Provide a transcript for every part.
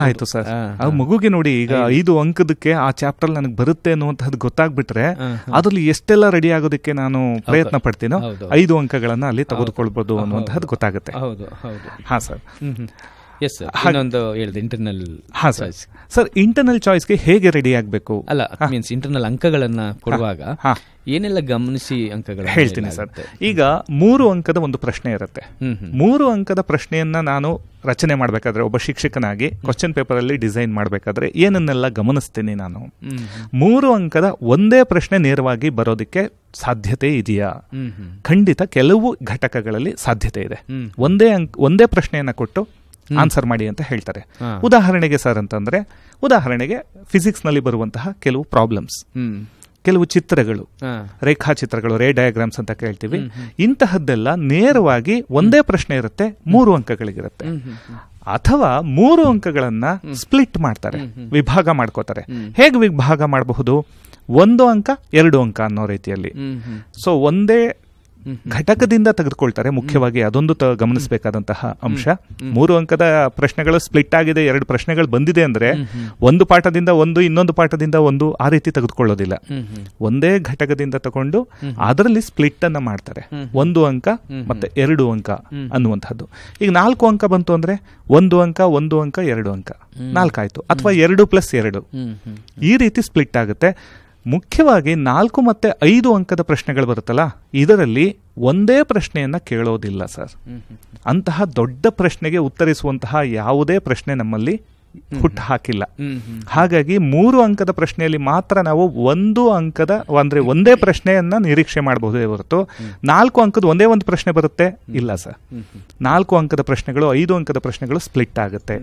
ಆಯ್ತು ಸರ್ ಆ ಮಗುಗೆ ನೋಡಿ ಈಗ ಐದು ಅಂಕದಕ್ಕೆ ಆ ಚಾಪ್ಟರ್ ನನಗೆ ಬರುತ್ತೆ ಅನ್ನುವಂಥದ್ದು ಗೊತ್ತಾಗ್ಬಿಟ್ರೆ ಅದ್ರಲ್ಲಿ ಎಷ್ಟೆಲ್ಲ ರೆಡಿ ಆಗೋದಕ್ಕೆ ನಾನು ಪ್ರಯತ್ನ ಪಡ್ತೀನೋ ಹೌದು. ಐದು ಅಂಕಗಳನ್ನ ಅಲ್ಲಿ ತೆಗೆದುಕೊಳ್ಬಹುದು ಅನ್ನುವಂಥದ್ದು ಗೊತ್ತಾಗುತ್ತೆ ಹೌದು ಹೌದು ಹಾ ಸರ್ ಎಸ್ ಸರ್ ಇನ್ನೊಂದು ಹೇಳಿದೆ ಇಂಟರ್ನಲ್ ಹಾ ಸರ್ ಸರ್ ಇಂಟರ್ನಲ್ ಚಾಯ್ಸ್ಗೆ ಹೇಗೆ ರೆಡಿ ಆಗಬೇಕು ಅಲ್ಲ ಮೀನ್ಸ್ ಇಂಟರ್ನಲ್ ಅಂಕಗಳನ್ನ ಕೊಡುವಾಗ ಹಾ. ಏನೆಲ್ಲ ಗಮನಿಸಿ ಅಂಕಗಳ ಹೇಳ್ತೀನಿ ಸರ್ ಈಗ ಮೂರು ಅಂಕದ ಒಂದು ಪ್ರಶ್ನೆ ಇರುತ್ತೆ ಹ್ಮ್ ಹ್ಮ್ ಮೂರು ಅಂಕದ ಪ್ರಶ್ನೆಯನ್ನ ನಾನು ರಚನೆ ಮಾಡಬೇಕಾದ್ರೆ ಒಬ್ಬ ಶಿಕ್ಷಕನಾಗಿ ಕ್ವಶನ್ ಪೇಪರ್ ಅಲ್ಲಿ ಡಿಸೈನ್ ಮಾಡಬೇಕಾದ್ರೆ ಏನನ್ನೆಲ್ಲ ಗಮನಿಸ್ತೀನಿ ನಾನು ಹ್ಮ್ ಮೂರು ಅಂಕದ ಒಂದೇ ಪ್ರಶ್ನೆ ನೇರವಾಗಿ ಬರೋದಕ್ಕೆ ಸಾಧ್ಯತೆ ಇದೆಯಾ ಹ್ಮ್ ಹ್ಮ್ ಖಂಡಿತ ಕೆಲವು ಘಟಕಗಳಲ್ಲಿ ಸಾಧ್ಯತೆ ಇದೆ ಹ್ಮ್. ಒಂದೇ ಅಂಕ್ ಒಂದೇ ಪ್ರಶ್ನೆಯನ್ನ ಕೊಟ್ಟು ಆನ್ಸರ್ ಮಾಡಿ ಅಂತ ಹೇಳ್ತಾರೆ ಹಾ. ಉದಾಹರಣೆಗೆ ಸರ್ ಅಂತಂದ್ರೆ ಉದಾಹರಣೆಗೆ ಫಿಸಿಕ್ಸ್ ನಲ್ಲಿ ಬರುವಂತಹ ಕೆಲವು ಪ್ರಾಬ್ಲಮ್ಸ್ ಹ್ಮ್ ಕೆಲವು ಚಿತ್ರಗಳು ಹಾ ರೇಖಾಚಿತ್ರಗಳು ರೇ ಡಯಾಗ್ರಾಮ್ಸ್ ಅಂತ ಕೇಳ್ತೀವಿ ಇಂತಹದ್ದೆಲ್ಲ ನೇರವಾಗಿ ಒಂದೇ ಪ್ರಶ್ನೆ ಇರುತ್ತೆ ಮೂರು ಅಂಕಗಳಿಗಿರುತ್ತೆ ಅಥವಾ ಮೂರು ಅಂಕಗಳನ್ನ ಸ್ಪ್ಲಿಟ್ ಮಾಡ್ತಾರೆ ವಿಭಾಗ ಮಾಡ್ಕೋತಾರೆ ಹೇಗೆ ವಿಭಾಗ ಮಾಡಬಹುದು ಒಂದು ಅಂಕ ಎರಡು ಅಂಕ ಅನ್ನೋ ರೀತಿಯಲ್ಲಿ ಹ್ಮ್ ಹ್ಮ್ ಸೊ ಒಂದೇ ಘಟಕದಿಂದ ತೆಗೆದುಕೊಳ್ತಾರೆ ಮುಖ್ಯವಾಗಿ ಅದೊಂದು ತ- ಗಮನಿಸಬೇಕಾದಂತಹ ಅಂಶ ಮೂರು ಅಂಕದ ಪ್ರಶ್ನೆಗಳು ಸ್ಪ್ಲಿಟ್ ಆಗಿದೆ ಎರಡು ಪ್ರಶ್ನೆಗಳು ಬಂದಿದೆ ಅಂದ್ರೆ ಒಂದು ಪಾಠದಿಂದ ಒಂದು ಇನ್ನೊಂದು ಪಾಠದಿಂದ ಒಂದು ಆ ರೀತಿ ತೆಗೆದುಕೊಳ್ಳೋದಿಲ್ಲ ಹ್ಮ್ ಹ್ಮ್ ಒಂದೇ ಘಟಕದಿಂದ ತಗೊಂಡು ಅದರಲ್ಲಿ ಸ್ಪ್ಲಿಟ್ ಅನ್ನ ಮಾಡ್ತಾರೆ ಒಂದು ಅಂಕ ಮತ್ತೆ ಎರಡು ಅಂಕ ಅನ್ನುವಂಥದ್ದು ಈಗ ನಾಲ್ಕು ಅಂಕ ಬಂತು ಅಂದ್ರೆ ಒಂದು ಅಂಕ ಒಂದು ಅಂಕ ಎರಡು ಅಂಕ ನಾಲ್ಕಾಯ್ತು ಅಥವಾ ಎರಡು ಪ್ಲಸ್ ಎರಡು ಹ್ಮ್ ಹ್ಮ್ ಈ ರೀತಿ ಸ್ಪ್ಲಿಟ್ ಆಗುತ್ತೆ ಮುಖ್ಯವಾಗಿ ನಾಲ್ಕು ಮತ್ತೆ ಐದು ಅಂಕದ ಪ್ರಶ್ನೆಗಳು ಬರುತ್ತಲ್ಲ ಇದರಲ್ಲಿ ಒಂದೇ ಪ್ರಶ್ನೆಯನ್ನ ಕೇಳೋದಿಲ್ಲ ಸರ್ ಅಂತಹ ದೊಡ್ಡ ಪ್ರಶ್ನೆಗೆ ಉತ್ತರಿಸುವಂತಹ ಯಾವುದೇ ಪ್ರಶ್ನೆ ನಮ್ಮಲ್ಲಿ ಹುಟ್ಟು ಹಾಕಿಲ್ಲ ಹ್ಮ್ ಹ್ಮ್ ಹಾಗಾಗಿ ಮೂರು ಅಂಕದ ಪ್ರಶ್ನೆಯಲ್ಲಿ ಮಾತ್ರ ನಾವು ಒಂದು ಅಂಕದ ಅಂದ್ರೆ ಒಂದೇ ಪ್ರಶ್ನೆಯನ್ನ ನಿರೀಕ್ಷೆ ಮಾಡಬಹುದೇ ಹೊರತು ನಾಲ್ಕು ಅಂಕದ ಒಂದೇ ಒಂದು ಪ್ರಶ್ನೆ ಬರುತ್ತೆ ಇಲ್ಲ ಸರ್ ನಾಲ್ಕು ಅಂಕದ ಪ್ರಶ್ನೆಗಳು ಐದು ಅಂಕದ ಪ್ರಶ್ನೆಗಳು ಸ್ಪ್ಲಿಟ್ ಆಗುತ್ತೆ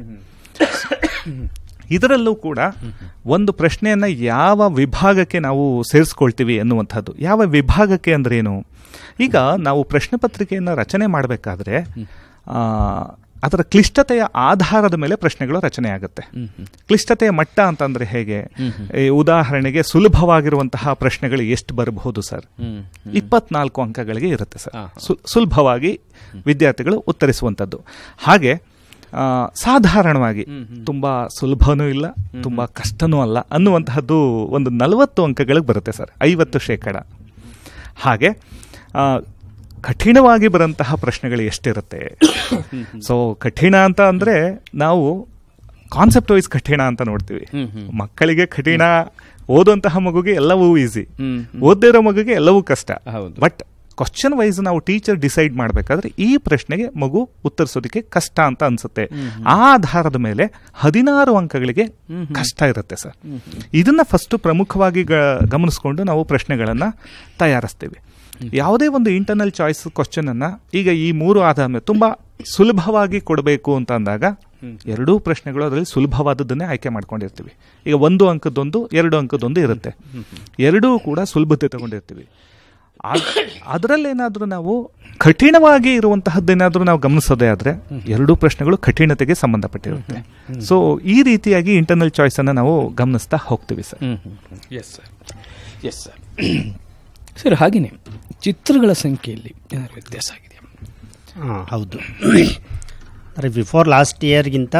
ಇದರಲ್ಲೂ ಕೂಡ ಒಂದು ಪ್ರಶ್ನೆಯನ್ನ ಯಾವ ವಿಭಾಗಕ್ಕೆ ನಾವು ಸೇರಿಸ್ಕೊಳ್ತೀವಿ ಅನ್ನುವಂಥದ್ದು ಯಾವ ವಿಭಾಗಕ್ಕೆ ಅಂದ್ರೆ ಏನು ಈಗ ನಾವು ಪ್ರಶ್ನೆ ಪತ್ರಿಕೆಯನ್ನು ರಚನೆ ಮಾಡಬೇಕಾದ್ರೆ ಆ, ಅದರ ಕ್ಲಿಷ್ಟತೆಯ ಆಧಾರದ ಮೇಲೆ ಪ್ರಶ್ನೆಗಳು ರಚನೆ ಆಗುತ್ತೆ ಕ್ಲಿಷ್ಟತೆಯ ಮಟ್ಟ ಅಂತಂದ್ರೆ ಹೇಗೆ ಈ ಉದಾಹರಣೆಗೆ ಸುಲಭವಾಗಿರುವಂತಹ ಪ್ರಶ್ನೆಗಳು ಎಷ್ಟು ಬರಬಹುದು ಸರ್ ಹ್ಮ್ ಇಪ್ಪತ್ನಾಲ್ಕು ಅಂಕಗಳಿಗೆ ಇರುತ್ತೆ ಸರ್ ಸು- ಸುಲಭವಾಗಿ ವಿದ್ಯಾರ್ಥಿಗಳು ಉತ್ತರಿಸುವಂಥದ್ದು ಹಾಗೆ ಆ, ಸಾಧಾರಣವಾಗಿ ತುಂಬಾ ಸುಲಭನೂ ಇಲ್ಲ ತುಂಬಾ ಕಷ್ಟನೂ ಅಲ್ಲ ಅನ್ನುವಂತಹದ್ದು ಒಂದು ನಲವತ್ತು ಅಂಕಗಳಿಗೆ ಬರುತ್ತೆ ಸರ್ ಐವತ್ತು ಶೇಕಡ ಹಾಗೆ ಆ, ಕಠಿಣವಾಗಿ ಬರಂತಹ ಪ್ರಶ್ನೆಗಳು ಎಷ್ಟಿರುತ್ತೆ ಸೊ ಕಠಿಣ ಅಂತ ಅಂದ್ರೆ ನಾವು ಕಾನ್ಸೆಪ್ಟ್ ವೈಸ್ ಕಠಿಣ ಅಂತ ನೋಡ್ತೀವಿ ಹ್ಮ್ ಹ್ಮ್ ಮಕ್ಕಳಿಗೆ ಕಠಿಣ ಓದುವಂತಹ ಮಗುಗೆ ಎಲ್ಲವೂ ಈಸಿ ಹ್ಮ್ ಓದ್ದೇ ಇರೋ ಮಗುಗೆ ಎಲ್ಲವೂ ಕಷ್ಟ ಹೌದು. ಬಟ್ ಕ್ವಶನ್ ವೈಸ್ ನಾವು ಟೀಚರ್ ಡಿಸೈಡ್ ಮಾಡಬೇಕಾದ್ರೆ ಈ ಪ್ರಶ್ನೆಗೆ ಮಗು ಉತ್ತರಿಸೋದಕ್ಕೆ ಕಷ್ಟ ಅಂತ ಅನ್ಸುತ್ತೆ ಆ ಆಧಾರದ ಮೇಲೆ ಹದಿನಾರು ಅಂಕಗಳಿಗೆ ಕಷ್ಟ ಇರುತ್ತೆ ಸರ್ ಇದನ್ನ ಫಸ್ಟ್ ಪ್ರಮುಖವಾಗಿ ಗ- ಗಮನಿಸ್ಕೊಂಡು ನಾವು ಪ್ರಶ್ನೆಗಳನ್ನ ತಯಾರಿಸ್ತೀವಿ ಯಾವುದೇ ಒಂದು ಇಂಟರ್ನಲ್ ಚಾಯ್ಸ್ ಕ್ವಶನ್ ಅನ್ನ ಈಗ ಈ ಮೂರು ಆಧಾರ ಮೇಲೆ ತುಂಬಾ ಸುಲಭವಾಗಿ ಕೊಡಬೇಕು ಅಂತ ಅಂದಾಗ ಎರಡೂ ಪ್ರಶ್ನೆಗಳು ಅದರಲ್ಲಿ ಸುಲಭವಾದದ್ದನ್ನೇ ಆಯ್ಕೆ ಮಾಡ್ಕೊಂಡಿರ್ತೀವಿ ಈಗ ಒಂದು ಅಂಕದೊಂದು ಎರಡು ಅಂಕದೊಂದು ಇರುತ್ತೆ ಎರಡೂ ಕೂಡ ಸುಲಭತೆ ತಗೊಂಡಿರ್ತೀವಿ ಅದರಲ್ಲೇನಾದ್ರೂ ನಾವು ಕಠಿಣವಾಗಿ ಇರುವಂತಹದ್ದೇನಾದ್ರೂ ನಾವು ಗಮನಿಸೋದೇ ಆದ್ರೆ ಎರಡೂ ಪ್ರಶ್ನೆಗಳು ಕಠಿಣತೆಗೆ ಸಂಬಂಧಪಟ್ಟಿರುತ್ತೆ ಸೊ ಈ ರೀತಿಯಾಗಿ ಇಂಟರ್ನಲ್ ಚಾಯ್ಸ್ ಅನ್ನ ನಾವು ಗಮನಿಸ್ತಾ ಹೋಗ್ತೀವಿ sir yes sir yes sir sir ಹಾಗೆಯೇ ಚಿತ್ರಗಳ ಸಂಖ್ಯೆಯಲ್ಲಿ ಏನಾದ್ರು ವ್ಯತ್ಯಾಸ ಆಗಿದೆಯಾ ಹಾಂ ಹೌದು ಅಂದರೆ ಬಿಫೋರ್ ಲಾಸ್ಟ್ ಇಯರ್ಗಿಂತ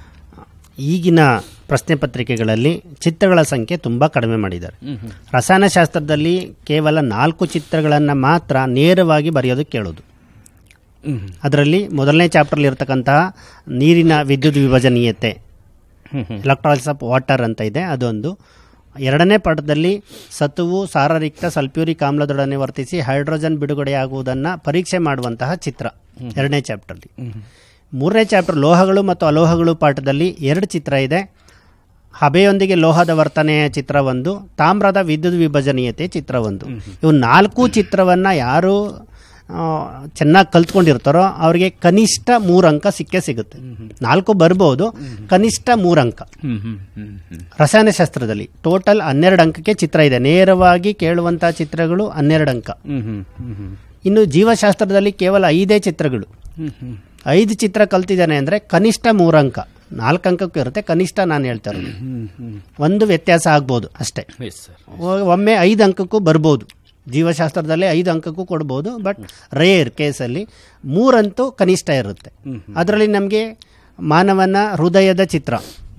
ಈಗಿನ ಪ್ರಶ್ನೆ ಪತ್ರಿಕೆಗಳಲ್ಲಿ ಚಿತ್ರಗಳ ಸಂಖ್ಯೆ ತುಂಬ ಕಡಿಮೆ ಮಾಡಿದ್ದಾರೆ ರಸಾಯನಶಾಸ್ತ್ರದಲ್ಲಿ ಕೇವಲ ನಾಲ್ಕು ಚಿತ್ರಗಳನ್ನು ಮಾತ್ರ ನೇರವಾಗಿ ಬರೆಯೋದಕ್ಕೆ ಕೇಳೋದು ಹ್ಮ್ ಅದರಲ್ಲಿ ಮೊದಲನೇ ಚಾಪ್ಟರ್ಲಿ ಇರತಕ್ಕಂತಹ ನೀರಿನ ವಿದ್ಯುತ್ ವಿಭಜನೀಯತೆ ಹ್ಮ್ ಹ್ಮ್ ಎಲೆಕ್ಟ್ರಾಲಿಸ್ ಆಫ್ ವಾಟರ್ ಅಂತ ಇದೆ ಅದೊಂದು ಎರಡನೇ ಪಾಠದಲ್ಲಿ ಸತುವು ಸಾರರಿಕ್ತ ಸಲ್ಫ್ಯೂರಿಕ್ ಆಮ್ಲದೊಡನೆ ವರ್ತಿಸಿ ಹೈಡ್ರೋಜನ್ ಬಿಡುಗಡೆಯಾಗುವುದನ್ನು ಪರೀಕ್ಷೆ ಮಾಡುವಂತಹ ಚಿತ್ರ ಎರಡನೇ ಚಾಪ್ಟರ್ಲಿ ಮೂರನೇ ಚಾಪ್ಟರ್ ಲೋಹಗಳು ಮತ್ತು ಅಲೋಹಗಳು ಪಾಠದಲ್ಲಿ ಎರಡು ಚಿತ್ರ ಇದೆ ಹಬೆಯೊಂದಿಗೆ ಲೋಹದ ವರ್ತನೆಯ ಚಿತ್ರ ಒಂದು ತಾಮ್ರದ ವಿದ್ಯುತ್ ವಿಭಜನೀಯತೆ ಚಿತ್ರ ಒಂದು ಇವು ನಾಲ್ಕು ಚಿತ್ರವನ್ನು ಯಾರು ಚೆನ್ನಾಗಿ ಕಲ್ತ್ಕೊಂಡಿರ್ತಾರೋ ಅವರಿಗೆ ಕನಿಷ್ಠ ಮೂರು ಅಂಕ ಸಿಕ್ಕೇ ಸಿಗುತ್ತೆ ನಾಲ್ಕು ಬರ್ಬೋದು ಕನಿಷ್ಠ ಮೂರು ಅಂಕ ಹ್ಮ್ ಹ್ಮ್ ಹ್ಮ್ ಹ್ಮ್ ರಸಾಯನಶಾಸ್ತ್ರದಲ್ಲಿ ಟೋಟಲ್ ಹನ್ನೆರಡು ಅಂಕಕ್ಕೆ ಚಿತ್ರ ಇದೆ ನೇರವಾಗಿ ಕೇಳುವಂತಹ ಚಿತ್ರಗಳು ಹನ್ನೆರಡು ಅಂಕ ಹ್ಮ್ ಹ್ಮ್ ಹ್ಮ್ ಹ್ಮ್ ಇನ್ನು ಜೀವಶಾಸ್ತ್ರದಲ್ಲಿ ಕೇವಲ ಐದೇ ಚಿತ್ರಗಳು ಹ್ಮ್ ಹ್ಮ್ ಐದು ಚಿತ್ರ ಕಲ್ತಿದ್ದಾನೆ ಅಂದರೆ ಕನಿಷ್ಠ ಮೂರು ಅಂಕ ನಾಲ್ಕು ಅಂಕಕ್ಕೂ ಇರುತ್ತೆ ಕನಿಷ್ಠ ನಾನು ಹೇಳ್ತಾ ಇರೋದು ಹ್ಮ್ ಹ್ಮ್ ಒಂದು ವ್ಯತ್ಯಾಸ ಆಗ್ಬೋದು ಅಷ್ಟೇ ಎಸ್ ಸರ್ ಒ- ಒಮ್ಮೆ ಐದು ಅಂಕಕ್ಕೂ ಬರ್ಬೋದು ಜೀವಶಾಸ್ತ್ರದಲ್ಲಿ ಐದು ಅಂಕಕ್ಕೂ ಕೊಡ್ಬೋದು ಬಟ್ ರೇರ್ ಕೇಸಲ್ಲಿ ಮೂರಂತೂ ಕನಿಷ್ಠ ಇರುತ್ತೆ ಅದರಲ್ಲಿ ನಮಗೆ ಮಾನವನ ಹೃದಯದ ಚಿತ್ರ